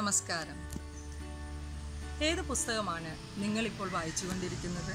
നമസ്കാരം ഏത് പുസ്തകമാണ് നിങ്ങളിപ്പോൾ വായിച്ചുകൊണ്ടിരിക്കുന്നത്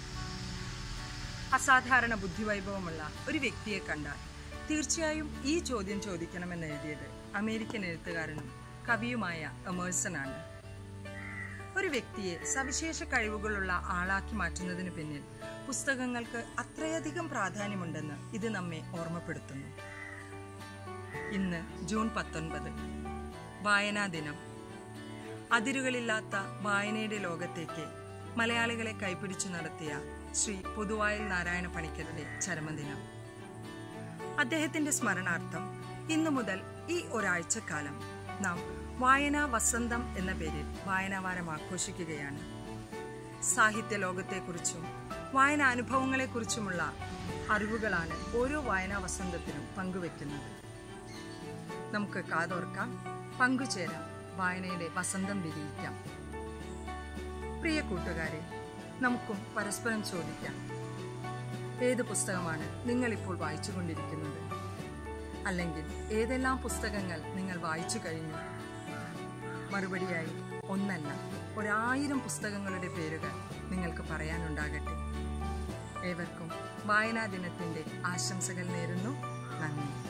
അസാധാരണ ബുദ്ധിവൈഭവമുള്ള ഒരു വ്യക്തിയെ കണ്ടാൽ തീർച്ചയായും ഈ ചോദ്യം ചോദിക്കണമെന്ന് എഴുതിയത് അമേരിക്കൻ എഴുത്തുകാരനും കവിയുമായ എമേഴ്സൺ ആണ് ഒരു വ്യക്തിയെ സവിശേഷ കഴിവുകളുള്ള ആളാക്കി മാറ്റുന്നതിന് പിന്നിൽ പുസ്തകങ്ങൾക്ക് അത്രയധികം പ്രാധാന്യമുണ്ടെന്ന് ഇത് നമ്മെ ഓർമ്മപ്പെടുത്തുന്നു ഇന്ന് ജൂൺ പത്തൊൻപത് വായനാ ദിനം അതിരുകളില്ലാത്ത വായനയുടെ ലോകത്തേക്ക് മലയാളികളെ കൈപിടിച്ചു നടത്തിയ ശ്രീ പുതുവായൽ നാരായണ പണിക്കരുടെ ചരമദിനം അദ്ദേഹത്തിന്റെ സ്മരണാർത്ഥം ഇന്നു മുതൽ ഈ ഒരാഴ്ചക്കാലം നാം വായനാ വസന്തം എന്ന പേരിൽ വായനാവാരം ആഘോഷിക്കുകയാണ് സാഹിത്യ ലോകത്തെക്കുറിച്ചും വായന അനുഭവങ്ങളെക്കുറിച്ചുമുള്ള അറിവുകളാണ് ഓരോ വായനാ വസന്തത്തിനും പങ്കുവെക്കുന്നത് നമുക്ക് കാതോർക്കാം പങ്കുചേരാം വായനയുടെ വസന്തം വിരിയിക്കാം പ്രിയ കൂട്ടുകാരെ നമുക്കും പരസ്പരം ചോദിക്കാം ഏത് പുസ്തകമാണ് നിങ്ങൾ ഇപ്പോൾ വായിച്ചുകൊണ്ടിരിക്കുന്നത് അല്ലെങ്കിൽ ഏതെല്ലാം പുസ്തകങ്ങൾ നിങ്ങൾ വായിച്ചു കഴിഞ്ഞു മറുപടിയായി ഒന്നല്ല ഒരായിരം പുസ്തകങ്ങളുടെ പേരുകൾ നിങ്ങൾക്ക് പറയാനുണ്ടാകട്ടെ ഏവർക്കും വായനാ ദിനത്തിന്റെ ആശംസകൾ നേരുന്നു നന്ദി